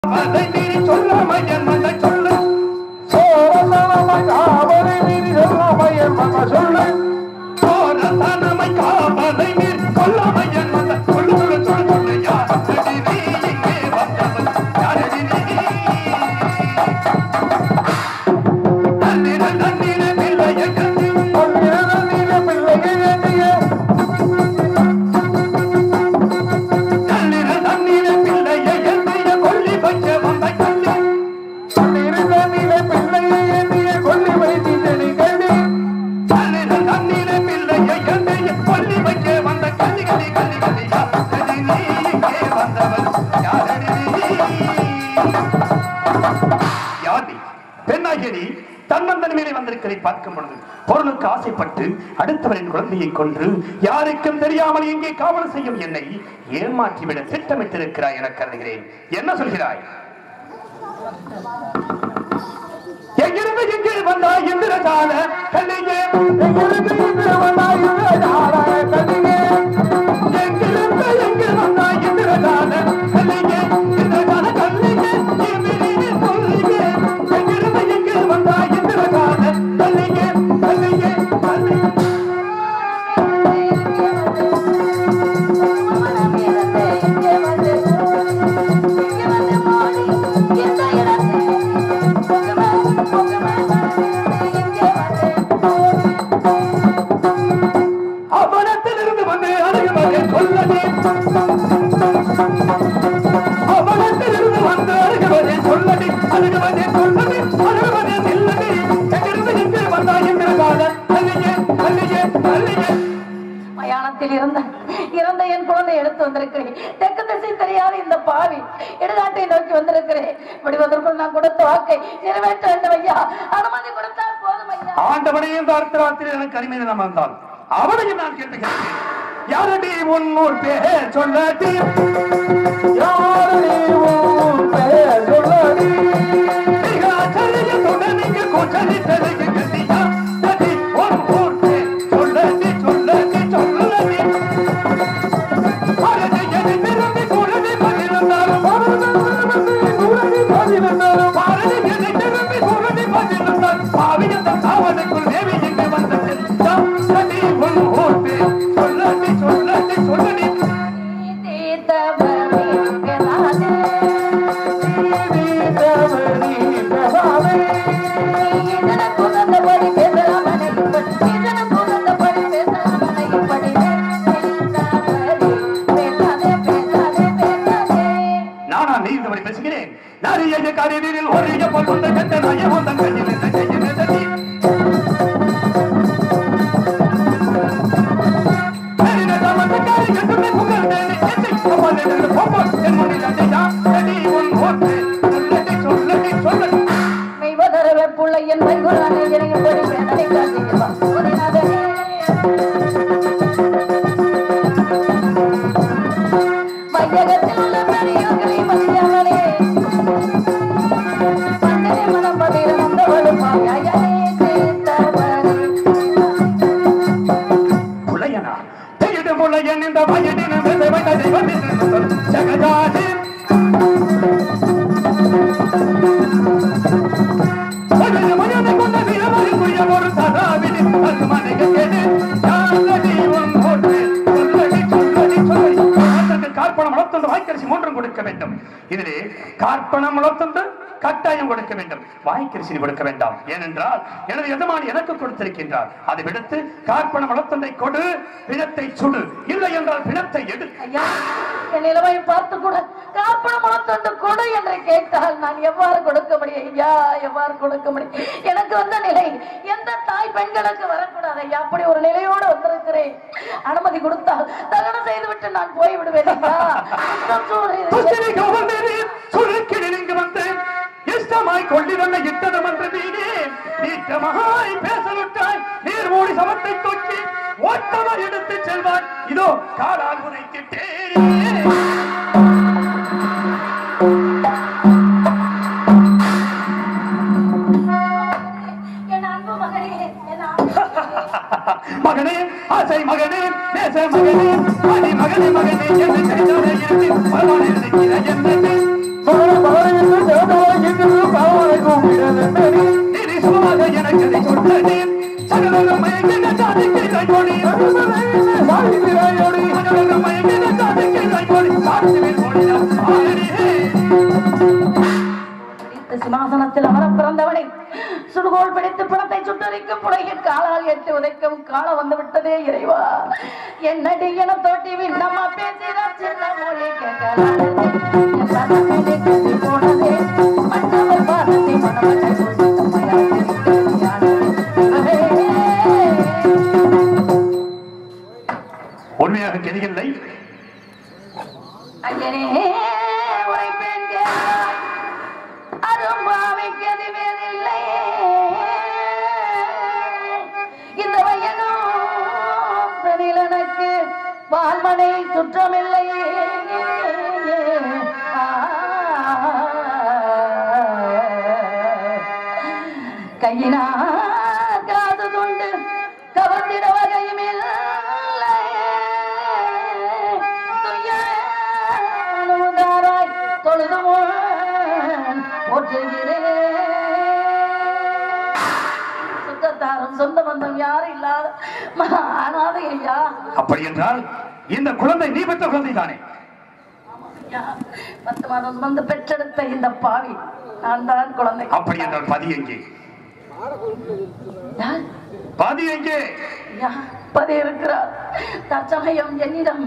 அதை மீறி சொல்லாம என் மன சொல்லு சோரத்தனமை காவலை மீறி சொல்லாம என் மன சொல்லு சொல்லு சொல்லு சொல்லு யாரடி நீ இங்கே வந்தவன் யாரடி நீ நன்னிர நன்னிர பிள்ளைய கண்ணி நன்னிர நன்னிர பிள்ளைய எண்ணிய கொல்லி வச்ச வந்த கண்ணி நன்னிர நன்னிர பிள்ளைய எண்ணிய கொல்லி வைக்க வந்த கள்ளி கள்ளி கள்ளி கள்ளி யாரடி நீ இங்கே வந்தவன் யாரடி நீ யாதி பெண்ணாகிய நீ தன்னந்தன் மேலே வந்திருக்கிறதை பார்க்கும் பொழுது பொருளுக்கு ஆசைப்பட்டு அடுத்தவரின் குழந்தையை கொன்று யாருக்கும் தெரியாமல் இங்கே காவல் செய்யும் என்னை ஏமாற்றிவிட திட்டமிட்டிருக்கிறாய் என கருதுகிறேன் என்ன சொல்கிறாய் எங்கிருந்து எங்கே வந்தாய் இந்திரஜால கல்லையே எங்கிருந்து எங்கே வந்தாய் இந்திரஜால கல்லையே இந்திரஜால கல்லையே எமிலியே சொல்லியே எங்கிருந்து எங்கே வந்தாய் இந்திரஜால கல்லையே கல்லையே கல்லையே அவனத்திலிருந்து வந்து அணுகுவதை சொல்லவே அவனத்திலிருந்து வந்து அணுகுவதை சொல்லவே அணுகுவதை சொல்லவே அணுகுவதை நில்லவே எங்கிருந்து எங்கே வந்தாய் இந்திரஜால கல்லையே கல்லையே கல்லையே மயானத்தில் இருந்த இறந்த என் குழந்தை எடுத்து வந்திருக்கிறேன் தெற்கு திசை தெரியாத இந்த பாவி இடுகாட்டை நோக்கி வந்திருக்கிறேன் விடுவதற்குள் நான் கொடுத்த வாக்கை நிறைவேற்ற வேண்டும் ஐயா அனுமதி கொடுத்தால் போதும் ஐயா ஆண்டவனையும் இந்த அர்த்தராத்திரி எனக்கு அருமையில் நாம் வந்தால் அவனையும் நான் கேட்டுக்கிறேன் யாரடி முன்னூர் பேர் சொல்லடி மிக ஆச்சரியத்துடன் இங்கு கூச்சலி தெலுங்கு கத்தியா தடி ஒரு ஊர் பேர் சொல்லடி சொல்லடி சொல்லடி பாரதி எது திரும்பி கூடடி பதிலிருந்தாலும் பாரதி எது திரும்பி கூடடி பதிலிருந்தால் பாவியந்த காவலுக்குள் தேவி இங்கு வந்தது தடி ஒரு ஊர் பேர் சொல்லடி சொல்லடி சொல்லடி தீர்த்தவரே நாதே. இதன குழந்தபடி பேசலாமனை இப்படி, இதன குழந்தபடி பேசலாமனை இப்படி. தீர்த்தவரே, பேசாதே, பேசாதே, பேசாதே. நானா நீதிபதி பேசுகிறேன் நரிய கருவியில் ஒரு எப்பல் கொண்ட கட்ட நய வந்தன் கையில் இந்த கையில் தட்டி நரின தமது காரி கட்டுமே புகழ் தேடி எட்டி கப்பல் என்று பொப்பல் என் முன்னில் அடையா தடி உன் ஓட்டு சொல்லடி சொல்லடி சொல்லடி மெய்வதரவே புள்ளை என் மைகுலானை இறங்கிப்படி வேதனை காட்டுகிறவா. குருநாதனே. வையகத்தில் உள்ள பெரியோர்களே மதியாமலே. மன்னனே மனம் பதிர வந்தவளும் மாயாயனே தீர்த்தவரே. புலையனா தெய்டு புலையன் இந்த வயதின வெதை வைத்த தெய்வத்தின் ஜெகஜாதி ஒருவரு மயனை கொண்ட வீரமறிக்குரிய ஒரு சதாவிதி அது மனைக கேடு யாரடி உன் போட்டு சொல்லடி சொல்லடி சொல்லடி அதற்கு கார்ப்பணம் வளர்த்துண்டு வாய்க்கரிசி மூன்றும் கொடுக்க வேண்டும் இதிலே கார்ப்பணம் வளர்த்துண்டு கட்டாயம் கொடுக்க வேண்டும் வாய்க்கரிசி கொடுக்க வேண்டாம் ஏனென்றால் எனது எஜமானி எனக்கு கொடுத்திருக்கின்றார் அதை விடுத்து கார்ப்பணம் வளர்த்துண்டை கொடு பிணத்தை சுடு இல்லை என்றால் பிணத்தை எடு ஐயா, என் நிலைமை பார்த்து கூட காப்பணம் வளர்த்தொண்டு கொடு என்று கேட்டால் நான் எவ்வாறு கொடுக்க முடியும் ஐயா எவ்வாறு கொடுக்க முடியும் எனக்கு வந்த நிலை எந்த தாய் பெண்களுக்கு வரக்கூடாது ஐயா அப்படி ஒரு நிலையோடு வந்திருக்கிறேன் அனுமதி கொடுத்தால் தகனம் செய்துவிட்டு நான் போய் விடுவேன் ஐயா குற்றம் சூழ்நிலை துஷ்டனை கவர்ந்தேனே, சுருக்கிடு நீங்கு வந்து, இஷ்டமாய் கொள்ளிவல்ல இட்டதும் என்று நீனே, நீட்டமாய் பேசலுட்டாய், நீர் மூடி சமத்தை தூக்கி, ஓட்டமாய் எடுத்துச் செல்வாய். இதோ காலால் உதைத்திட்டேனே. என் அன்பு மகனே என் அன்பு மகனே ஆசை மகனே நேச மகனே அடி மகனே மகனே என்று செய்தாலே இருந்து பரவாயில்லை இருக்கிற என்னை மகனே, மகனே சுகமாக எனக்கு அதை சொன்னது சகல மயங்கின சாதிக்கிறாய் கொடி சாதிக்கிறாய் கொடி சகல மயங்கின சாதிக்கிறாய் கொடி சாதிக்கிறாய் கொடி ஆரடியே பிடித்த சிம்மாசனத்தில் அமர பிறந்தவனை சுடுகோல் பிடித்து பிணத்தை சுட்டரிக்கும் புலையின் காலால் எட்டு உதைக்கும் காலம் வந்து விட்டதே இறைவா என்னடி என தோட்டி விண்ணம்மா பேசினார் சின்ன மொழி கேட்கலாம் என் தன்னமேலே கட்டி போனதே மன்னவர் பாதத்தை மணமகள் சொல்லி தம்மையால் உண்மையாக கெதியில்லை ஐயனே உரைப்பேன் கேளாய். அரும்பாவைக்கு எதுவேதில்லை. இந்த வையகம் தனில் எனக்கு பால்மனை சுற்றமில்லை கையினா காது துண்டு கவர்ந்திட வகையுமில்லை துயனுதாராய் தொழுது முன் போற்றுகிறேன் சுத்தத்தாரும் சொந்த பந்தம் யாரும் இல்லாத மகா அனாதை ஐயா அப்படி என்றால் இந்த குழந்தை நீ பெற்ற குழந்தை தானே ஐயா, பத்து மாதம் வந்து பெற்றெடுத்த இந்த பாவி நான் தான் குழந்தை அப்படி என்றால் பதி எங்கே யார்? பதி எங்கே ஐயா, பதி இருக்கிறார் தற்சமயம் என்னிடம்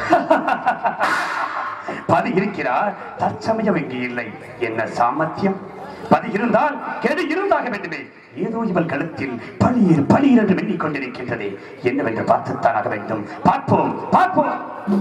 பதி இருக்கிறார் தற்சமயம் இங்கே இல்லை என்ன சாமர்த்தியம் பதி இருந்தால் கெடு இருந்தாக வேண்டுமே ஏதோ இவள் கழுத்தில் பளீர் பளீர் என்று எண்ணிக் கொண்டிருக்கின்றதே என்னவென்று பார்த்துத்தான் ஆக வேண்டும் பார்ப்போம் பார்ப்போம்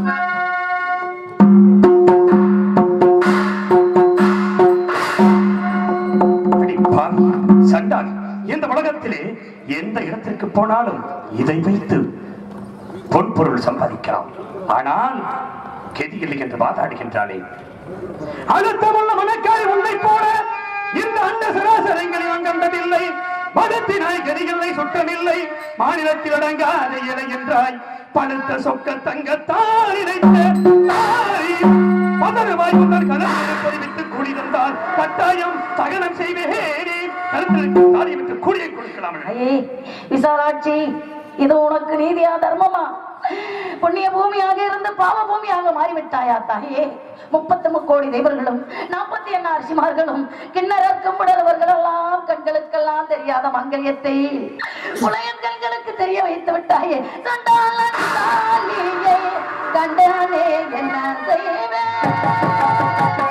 அடி பாவி, சண்டான் இந்த உலகத்திலே எந்த இடத்திற்கு போனாலும் இதை வைத்து பொன்பொருள் சம்பாதிக்கலாம் ஆனால் கெதி இல்லை என்று வாதாடுகின்றாளே அழுத்தமுள்ள மனக்காரி உன்னை போல இந்த அண்ட சராசரங்களை நான் கண்டதில்லை மதத்தினாய் கதிகளை சுட்டமில்லை மாநிலத்தில் அடங்காத இலை என்றாய் பழுத்த சொக்க தங்கத்தால் இணைத்த தாய் பதறுவாய் உங்கள் கலந்து பதிவிட்டு கூடி வந்தால் கட்டாயம் சகனம் செய்வேனே கருத்திற்கு தாலியை விட்டு கூடியை கொடுக்கலாம் ஐயே விசாலாட்சி இது உனக்கு நீதியா தர்மமா புண்ணிய பூமியாக இருந்து பாவ பூமியாக மாறிவிட்டாயா தாயே முப்பத்தி முக்கோடி தேவர்களும் நாற்பத்தி எண்ணு அரிசிமார்களும் கிண்ணறர் கும்பிடவர்கள் எல்லாம் கண்களுக்கெல்லாம் தெரியாத மங்கல்யத்தை புலையன் கண்களுக்கு தெரிய வைத்து விட்டாயே சண்டாளன் தாலியை கண்டானே என்ன செய்வேன்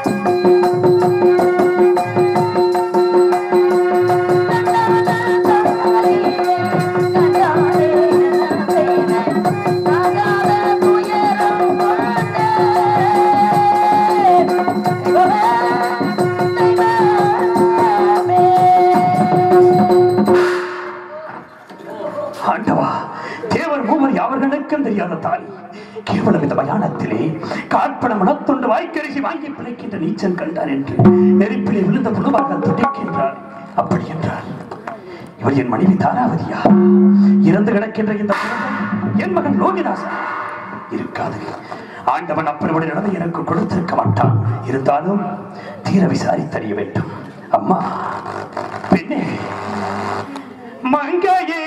ஆண்டவா தேவர் மூவர் யாவர்களுக்கும் தெரியாத தாய் கேவலம் இந்த மயானத்திலே காற்பன மனத்தொண்டு வாய்க்கரிசி வாங்கி பிழைக்கின்ற நீச்சல் கண்டான் என்று நெருப்பிலே விழுந்த புழுவாக துடிக்கின்றார் அப்படி என்றார் இவர் என் மனைவி தாராவதியா இறந்து கிடக்கின்ற இந்த குழந்தை என் மகன் லோகிதாசன் இருக்காது ஆண்டவன் அப்படி நடந்து எனக்கு கொடுத்திருக்க மாட்டான் இருந்தாலும் தீர விசாரித்தறிய வேண்டும் அம்மா பெண்ணே மங்கையே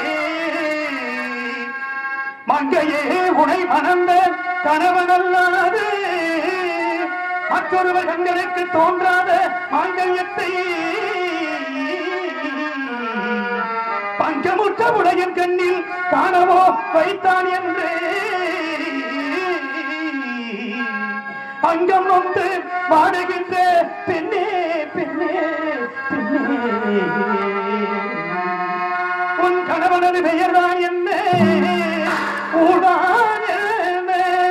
மங்கையே உனை மணந்த கணவனல்லாது மற்றொருவர் கண்களுக்கு தோன்றாத மாங்கல்யத்தை பஞ்சமுற்ற உடையன் கண்ணில் காணவோ வைத்தான் என்று அங்கம் நொந்து வாடுகின்ற பெண்ணே பெண்ணே பெண்ணே உன் கணவனது பெயர்தான் என்ன ஊடான் என்ன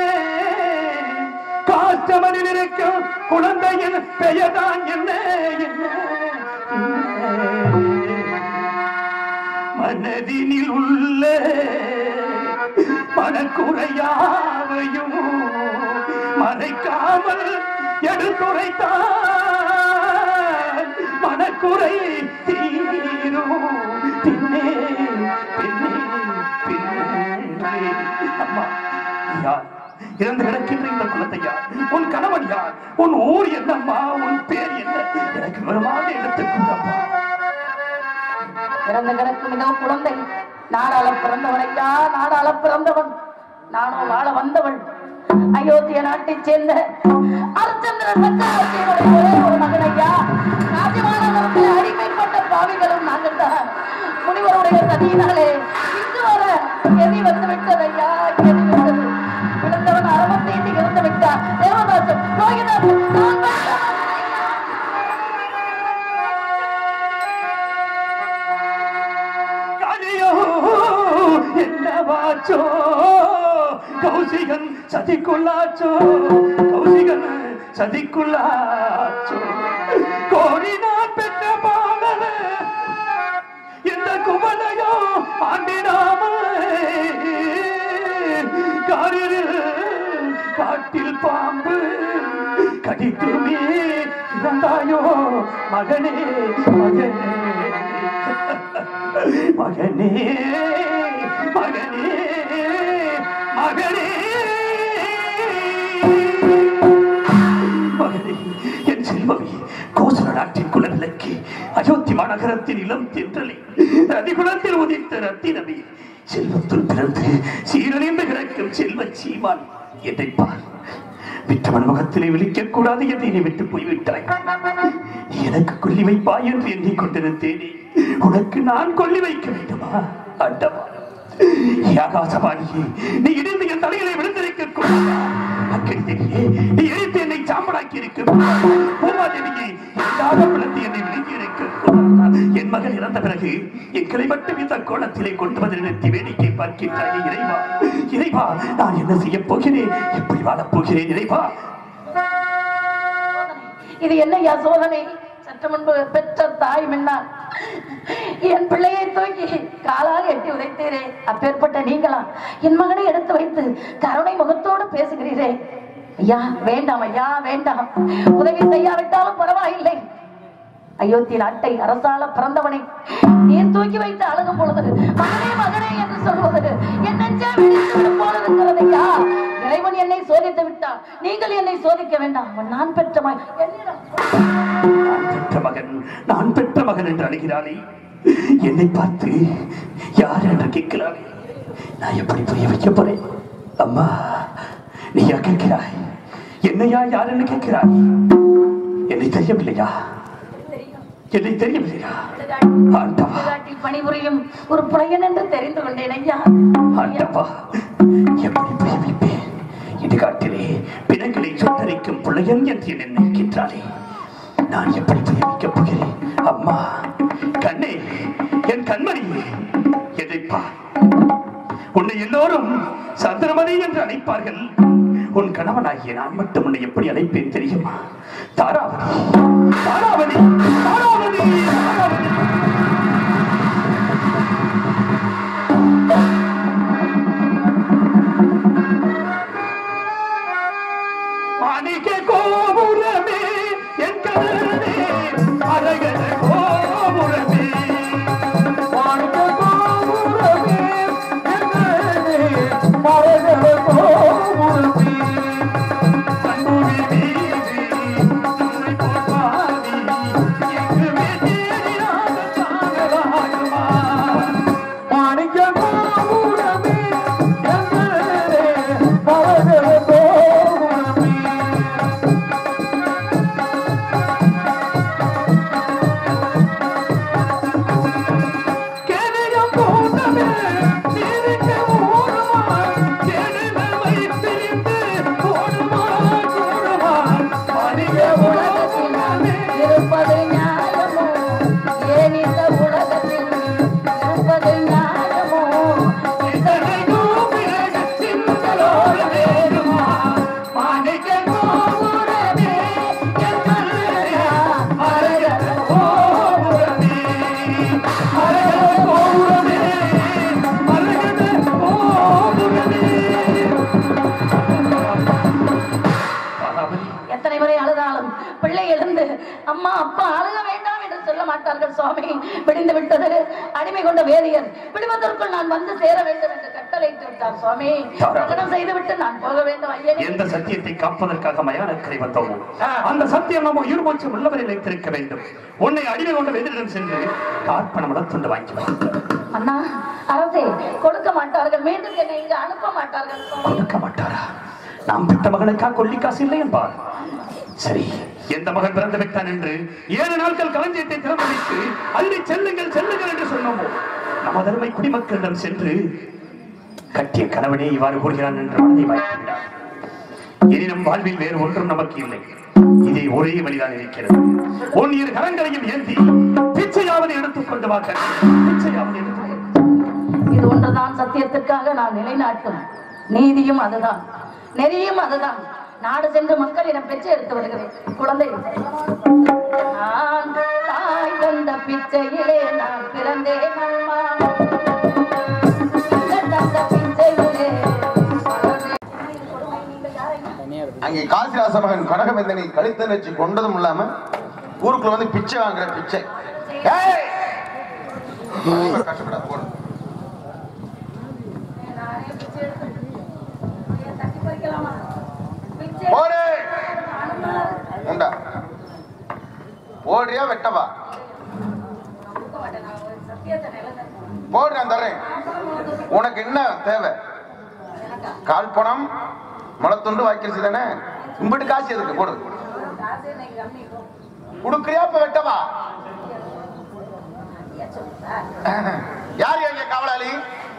காஷ்டமனில் இருக்கும் குழந்தையின் பெயர்தான் என்ன என்ன என்ன? மனதினில் உள்ள மனக்குறையாவையும் மறைக்காமல் எடுத்துரைத்தான் மனக்குறை தீரும் பின்னே பின்னே பின்னே அம்மா யார் இறந்து கிடக்கின்ற இந்த குலத்தை யார் உன் கணவன் யார் உன் ஊர் என்னம்மா உன் பேர் என்ன எனக்கு விவரமாக எடுத்துக் கொண்டம்மா இறந்து கிடக்கும் இதோ குழந்தை நாடாள பிறந்தவன் ஐயா நாடாள பிறந்தவன் நானோ வாழ வந்தவள் அயோத்திய நாட்டைச் சேர்ந்த அர்ச்சந்திர சக்கரவர்த்தியினுடைய ஒரே ஒரு மகன் ஐயா ராஜமாநகரத்தில் அடிமைப்பட்ட பாவிகளும் நாங்கள் தான் முனிவருடைய சதியினாலே இங்கு வர எதி வந்து விட்டது ஐயா எதி விட்டது விழுந்தவன் அறவம் தீண்டி இறந்து விட்டார் தேவதாசன் ரோகிதாசன் நான் வந்தவன் ஐயா. கலியோ என்னவாச்சோ கௌசிகன் சதிக்குள்ளாச்சோ கௌசிகன் சதிக்குள்ளாச்சோ கோரி நான் பெற்ற பாடல இந்த குமலையோ ஆண்டிடாம காரில் காட்டில் பாம்பு கடித்துமே இறந்தாயோ மகனே மகனே மகனே மகனே மகனே மகனே என் செல்வமே கோசல நாட்டின் குலவிளக்கி அயோத்தி மாநகரத்தின் இளம் தென்றலை ரதிகுலத்தில் உதித்த ரத்தினமே செல்வத்துள் பிறந்து சீரழிந்து கிடக்கும் செல்வ சீமான் என்னை பார் விட்டவன் முகத்திலே விழிக்க கூடாது என்று நீ விட்டு போய்விட்டாய் நீ எனக்கு கொல்லி வைப்பாய் என்று எண்ணிக் கொண்டிருந்தேனே உனக்கு நான் கொல்லி வைக்க வேண்டுமா அண்டமா ஆகாசவாணியே நீ இடிந்து என் தலையிலே விழுந்திருக்க கூடாதா அக்கறை தேவியே நீ எரித்து என்னை சாம்பலாக்கி இருக்க கூடாதா பூமாதேவியே எதாக பிளந்து என்னை விழுங்கி இருக்க கூடாதா என் மகன் இறந்த பிறகு எங்களை மட்டும் இந்த கோலத்திலே கொண்டு வந்து நிறுத்தி வேடிக்கை பார்க்கின்றாயே இறைவா இறைவா நான் என்ன செய்ய போகிறேன் எப்படி வாழப் போகிறேன் இறைவா இது என்னையா சோதனை சற்று முன்பு பெற்ற தாய் மின்னார் என் பிள்ளையை தூக்கி காலால் எட்டி உதைத்தீரே அப்பேற்பட்ட நீங்களா என் மகனை எடுத்து வைத்து கருணை முகத்தோடு பேசுகிறீரே ஐயா வேண்டாம் ஐயா வேண்டாம் உதவி செய்யாவிட்டாலும் பரவாயில்லை அயோத்தி நாட்டை அரசால பிறந்தவனை நீர் தூக்கி வைத்து அழுகும் பொழுது மகனே மகனே என்று சொல்வது என் நெஞ்சே வெடித்து விடும் போல இருக்கிறது ஐயா இறைவன் என்னை சோதித்து விட்டார் நீங்கள் என்னை சோதிக்க வேண்டாம் அவன் நான் பெற்ற மகன். என்னிடம் நான் பெற்ற மகன் நான் பெற்ற மகன் என்று அழுகிறாளே என்னை பார்த்து யார் என்று கேட்கிறாளே நான் எப்படி புரிய வைக்க போறேன் அம்மா நீயா கேட்கிறாய் என்னையா யார் என்று கேட்கிறாய் என்னை தெரியவில்லையா என்னை தெரியவில்லையா ஆண்டவா சுடுகாட்டில் பணிபுரியும் ஒரு புலையன் என்று தெரிந்து கொண்டேன் ஐயா ஆண்டவா எப்படி புரிய வைப்பேன் இடுகாட்டிலே பிணங்களை சுத்தரிக்கும் பிள்ளையன் என்று என்னை நினைக்கின்றாளே நான் எப்படி புரிய வைக்கப் போகிறேன் அம்மா கண்ணே என் கண்மணி எதைப்பா உன்னை எல்லோரும் சந்திரமணி என்று அழைப்பார்கள் உன் கணவனாகிய நான் மட்டும் உன்னை எப்படி அழைப்பேன் தெரியுமா தாராவதி தாராவதி தாராவதி தாராவதி மாணிக்க கோபுரமே என் கண்ணே அழகன கோபுரமே மாணிக்க கோபுரமே என் கண்ணே அழகன கோபுரமே கண்ணுவி வீதி உன்னை போற்றாதி எங்கு வேண்டியதாக தாங்கலாகுமா மாணிக்க கோபுரமே என் கண்ணே அழகன கோபுரமே கேடயம் போட்டமே நீரிக்க ஓடுமா கேடுகள் வைத்திருந்து ஓடுமா ஓடுமா மனித உலகத்தில் உலகமே இருப்பது நியாயமோ ஏன் இந்த உலகத்தில் இருப்பது நியாயமோ இதனையோ பிறகு சிங்களோட வேணுமா மாணிக்க கோபுரமே என் மல்லையா அழகன கோபுரமே அழகன கோபுரமே அழகன கோபுரமே பரவாயில்லை எத்தனை முறை அழுதாலும் பிள்ளை எழுந்து அம்மா அப்பா அழுக வேண்டாம் என்று சொல்ல மாட்டார்கள் சுவாமி விடிந்து விட்டது அடிமை கொண்ட வேதியர் விடுவதற்குள் நான் வந்து சேர வேண்டும் என்று கட்டளையிட்டு விட்டார் சுவாமி பிரகடனம் செய்துவிட்டு நான் போக வேண்டும் ஐயனே எந்த சத்தியத்தை காப்பதற்காக மயானக்கரை வந்தோமோ அந்த சத்தியம் நம்ம உயிர்மூச்சு உள்ளவரை வைத்திருக்க வேண்டும் உன்னை அடிமை கொண்ட வெதிரிடம் சென்று கார்ப்பணம் இடத்துண்டு வாங்கி வா. அண்ணா அரசே கொடுக்க மாட்டார்கள் மீண்டும் என்னை இங்கு அனுப்ப மாட்டார்கள் சுவாமி கொடுக்க மாட்டாரா நாம் பெற்ற மகனுக்கா கொல்லி காசு இல்லை என்பார் சரி எந்த மகன் பிறந்து விட்டான் என்று ஏழு நாட்கள் களஞ்சியத்தை திறந்து வைத்து அள்ளி செல்லுங்கள் செல்லுங்கள் என்று சொன்னோமோ நமது அருமை குடிமக்களிடம் சென்று கட்டிய கணவனே இவ்வாறு கூறுகிறான் என்று மனதை வாய்த்துவிடார் இனி நம் வாழ்வில் வேறு ஒன்றும் நமக்கு இல்லை இதே ஒரே வழிதான் இருக்கிறது உன் இரு கரங்களையும் ஏந்தி பிச்சையாவது எடுத்துக் கொண்டு வாங்க பிச்சையாவது எடுத்துக் கொண்டு இது ஒன்றுதான் சத்தியத்திற்காக நான் நிலைநாட்டும் நீதியும் அதுதான் நெறியும் அதுதான் நாடு சென்று மக்களிடம் பெற்று எடுத்து வருகிறேன் குழந்தை நான் தாய் தந்த பிச்சையிலே நான் பிறந்தேன் அம்மா நீங்கள் தந்த பிச்சையிலே அங்கே காசிராச மகன் கனகவேந்தனை கழுத்தை வச்சு கொண்டதும் இல்லாம ஊருக்குள்ள வந்து பிச்சை வாங்குற பிச்சை ஏய்! ரொம்ப கஷ்டப்படாத, போடு. நானே பிச்சை எடுத்து தட்டி பறிக்கலாமா பிச்சை போடு உண்டா ஓடுறியா வெட்டவா கொடுக்க மாட்டேன் நான் ஒரு சத்தியத்தை நிலைநிறுத்தேன் போடு நான் தர்றேன் உனக்கு என்ன தேவை கால் பணம் முளத்துண்டு வாய்க்கிறது தானே இம்பிட்டு காசு எதுக்கு போடு காசே இன்னைக்கு கம்மி குடுக்குறியா இப்ப வெட்டவா ஐயா சொல்லுங்க யார் எங்க காவலாளி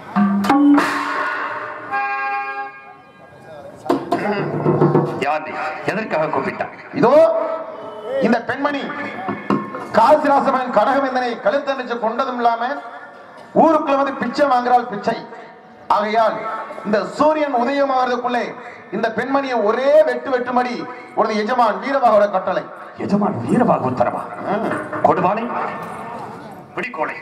யார் நீ? எதற்காக கூப்பிட்டான் இதோ இந்த பெண்மணி காசிராசமன் கனகவேந்தனை கழுத்தணிச்சு கொண்டதும் இல்லாம ஊருக்குள்ள வந்து பிச்சை வாங்குறாள் பிச்சை ஆகையால் இந்த சூரியன் உதயமாகிறதுக்குள்ளே இந்த பெண்மணியை ஒரே வெட்டு வெட்டுமடி ஒரு எஜமான் வீரபாகோட கட்டளை எஜமான் வீரபாக உத்தரவா ம். கொடுவானை பிடிக்கோளை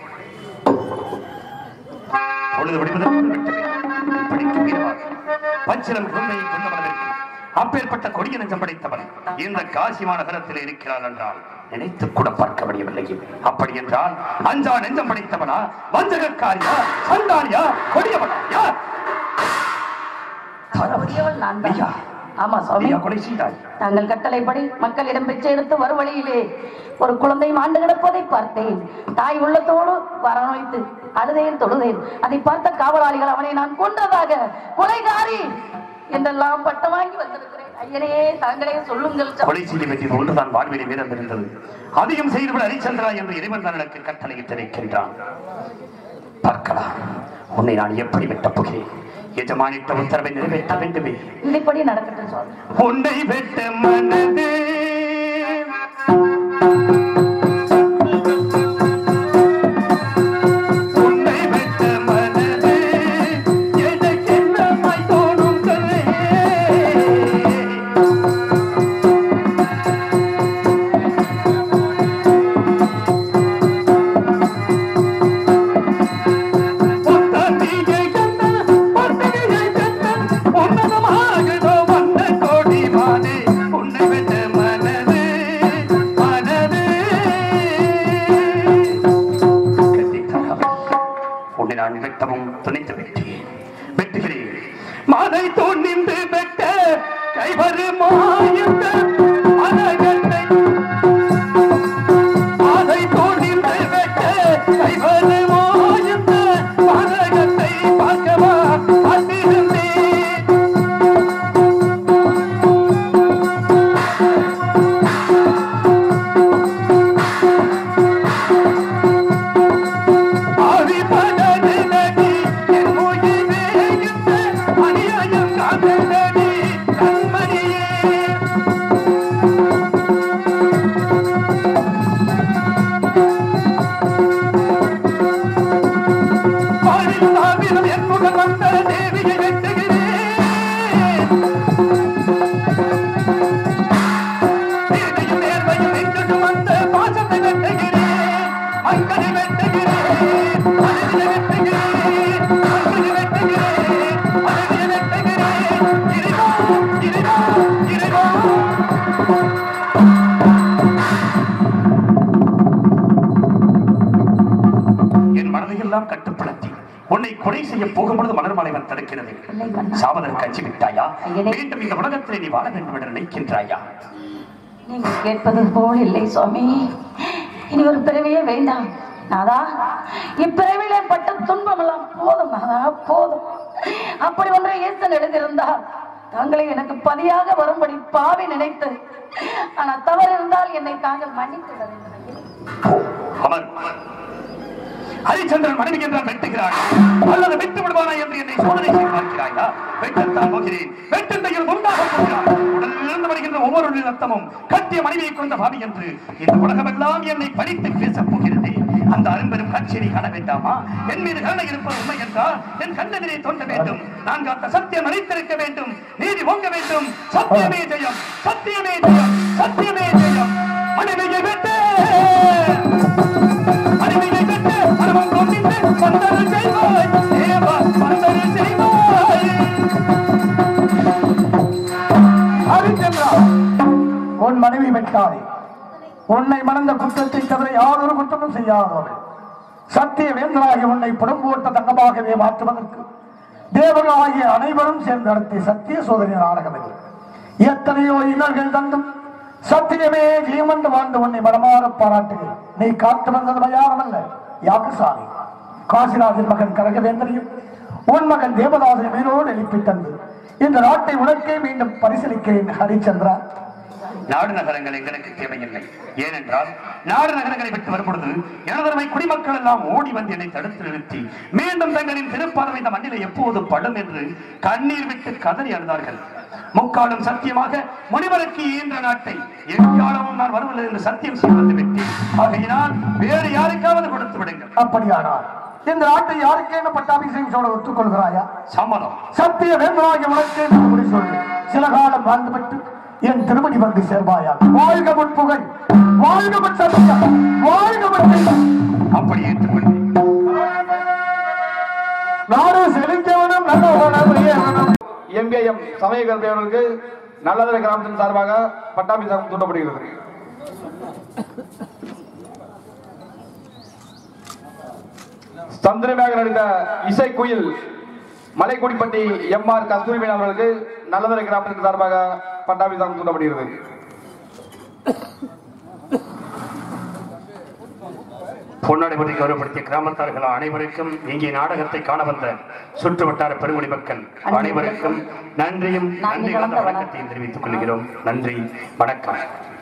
பொழுது விடுவதற்கு விட்டது இப்படிக்கு வீரபாக பச்சிலம் குழந்தையை கொண்டவர்களுக்கு அப்பேற்பட்ட கொடிய நெஞ்சம் படைத்தவன் இந்த காசி மாநகரத்தில் இருக்கிறாள் என்றால் நினைத்து கூட பார்க்க முடியவில்லை அப்படி என்றால் அஞ்சா நெஞ்சம் படைத்தவனா வஞ்சகக்காரியா சண்டாளியா கொடியவனா யார் கொடியவள் நான் தான். ஐயா, ஆமா சுவாமி ஐயா கொலை செய்தாய் தங்கள் கட்டளைப்படி மக்களிடம் பிச்சை எடுத்து வரும் வழியிலே ஒரு குழந்தை மாண்டு கிடப்பதை பார்த்தேன் தாய் உள்ளத்தோடு வரநோய்த்து அழுதேன் தொழுதேன் அதை பார்த்த காவலாளிகள் அவனை நான் கொன்றதாக கொலைகாரி என்றெல்லாம் பட்டம் வாங்கி வந்திருக்கிறேன் ஐயனே தாங்களே சொல்லுங்கள் ச- கொலை செய்ய வேண்டியது ஒன்றுதான் வாழ்விலே மீதம் இருந்தது அதிகம் செய்துவிட ஹரிச்சந்திரா என்று இறைவன் தான் எனக்கு கட்டளையிட்டு நிற்கின்றான் பார்க்கலாம் உன்னை நான் எப்படி வெட்டப் போகிறேன் எஜமானிட்ட உத்தரவை நிறைவேற்ற வேண்டுமே விதிப்படி நடக்கட்டும் சுவாமி உன்னை வெட்ட மனது உன்னை வெட்ட மனது எனக்கென்னமாய் தோணும் கலை உன்னை நான் வெட்டவும் துணித்து விட்டேன் வெட்டுகிறேன் மாலை தோண்டிந்து வெட்ட கைவருமோ இந்த அழகத்தை அதை தோண்டிந்து வெட்ட கைவருமோ இந்த அழகத்தை பார்க்கவா காத்திருந்தேன் ஆவிபடனடி என் உயிரே இந்த அநியாயம் காதலடி கண்மணியே வாழில் தாவிரம் என் முகம் வந்த தேவியை வெட்டுகிறேன் நீதியும் நேர்மையும் எங்கட்டும் வந்த பாசத்தை வெட்டுகிறேன் மக்களை வெட்டுகிறேன் மனிதனை வெட்டுகிறேன் மக்களை வெட்டுகிறேன் மனிதனை வெட்டுகிறேன் இறைவா இறைவா இறைவா எல்லாம் கட்டுப்படுத்தி உன்னை கொலை செய்ய போகும்பொழுது மலர்மலைவன் தடுக்கிறது இல்லை மன்னா. சாவதற்கு அச்சு விட்டாயா ஐயனே. மீண்டும் இந்த உலகத்திலே நீ வாழ வேண்டும் என்று நினைக்கின்றாயா நீங்க கேட்பது போல் இல்லை சுவாமி இனி ஒரு பிறவியே வேண்டாம் நாதா இப்பிறவிலே பட்ட துன்பம் எல்லாம் போதும் நாதா போதும் அப்படி ஒன்றை ஏசன் எழுதியிருந்தால் தாங்களை எனக்கு பதியாக வரும்படி பாவி நினைத்து ஆனா தவறு இருந்தால் என்னை தாங்கள் மன்னித்து விட வேண்டும். அமர் ஹரிச்சந்திரன் மனைவி என்றால் வெட்டுகிறாய் அல்லது விட்டு விடுவானா என்று என்னை சோதனை செய்து பார்க்கிறாயா வெட்டத்தான் போகிறேன் வெட்டத்தையில் உண்டாக போகிறாய் உடலிலிருந்து வருகின்ற ஒவ்வொரு ரத்தமும் கட்டிய மனைவியை கொண்ட பாவி என்று இந்த உலகமெல்லாம் என்னை படித்து பேசப் போகிறது அந்த அரும்பெரும் காட்சியை காண வேண்டாமா என் மீது கருணை இருப்பது உண்மை என்றால் என் கண்ணெதிரே தோன்ற வேண்டும் நான் காத்த சத்தியம் அழைத்திருக்க வேண்டும் நீதி ஓங்க வேண்டும் சத்தியமே ஜெயம் சத்தியமே ஜெயம் சத்தியமே ஜெயம் மனைவியை விட்டு அடிமையை விட்டு மனமம் கொண்டிட்டு வந்தரு செய்வாய் தேவா வந்தரு செய்வாய் ஹரிச்சந்திரா உன் மனைவி வெட்டாதே உன்னை மணந்த குற்றத்தை தவிர யாரொரு குற்றமும் செய்யாதவள் சத்திய வேந்தராகி உன்னை புறம்போட்ட தங்கமாகவே மாற்றுவதற்கு தேவர்களாகிய அனைவரும் சேர்ந்து நடத்திய சத்திய சோதனை நாடகம் இது எத்தனையோ இன்னல்கள் தந்தும் சத்தியமே ஜீவன் வாழ்ந்து உன்னை மனமாற பாராட்டுகிறேன் நீ காத்து வந்தது யாருமல்ல யாகசாமி காசிராஜன் மகன் கரகவேந்தரையும் உன் மகன் தேவதாசன் மேலோடு எழுப்பி தந்து இந்த நாட்டை உனக்கே மீண்டும் பரிசீலிக்கிறேன் ஹரிச்சந்திரா நாடு நகரங்கள் எங்களுக்கு தேவையில்லை ஏனென்றால் நாடு நகரங்களை விட்டு வரும்பொழுது எனதருமை குடிமக்கள் எல்லாம் ஓடி வந்து என்னை தடுத்து நிறுத்தி மீண்டும் தங்களின் திருப்பார்வை இந்த மண்ணிலே எப்போது படும் என்று கண்ணீர் விட்டு கதறி அழுதார்கள் முக்காலும் சத்தியமாக முனிவருக்கு ஈன்ற நாட்டை எக்காலமும் நான் வருவதில்லை என்று சத்தியம் செய்வது விட்டேன் ஆகையினால் வேறு யாருக்காவது கொடுத்து விடுங்கள் அப்படியானால் இந்த நாட்டை யாருக்கேன பட்டாபிஷேகம் சொல்ல ஒத்துக்கொள்கிறாயா சம்மதம் சத்திய வேந்தராகிய உனக்கே நான் முடி சொல்லு சில காலம் வாழ்ந்துவிட்டு என் திருமணி வந்து சேர்வாயா வாழ்க முற்புகை வாழ்க முன் சத்தியம் வாழ்க முன் தெய்வம். அப்படி ஏற்றுக்கொண்டேன் நாடு செழிக்கவனும் நல்ல உணவு ஏறணும் எம்பிஐஎம் சமயகர் தேவர்களுக்கு நல்லதர கிராமத்தின் சார்பாக பட்டாபிஷேகம் தூண்டப்படுகிறது சந்திரமேக நடித்த இசைக்குயில் மலைக்குடிப்பட்டி எம் ஆர் கஸ்தூரிமேன் அவர்களுக்கு நல்லதர கிராமத்தின் சார்பாக பட்டாபிஷேகம் தூண்டப்படுகிறது பொன்னாடைபதி கௌரவப்படுத்திய கிராமத்தார்கள் அனைவருக்கும் இங்கே நாடகத்தை காண வந்த சுற்று வட்டார பெருங்குடி மக்கள் அனைவருக்கும் நன்றியும் நன்றி கலந்த வணக்கத்தையும் தெரிவித்துக் கொள்கிறோம் நன்றி வணக்கம்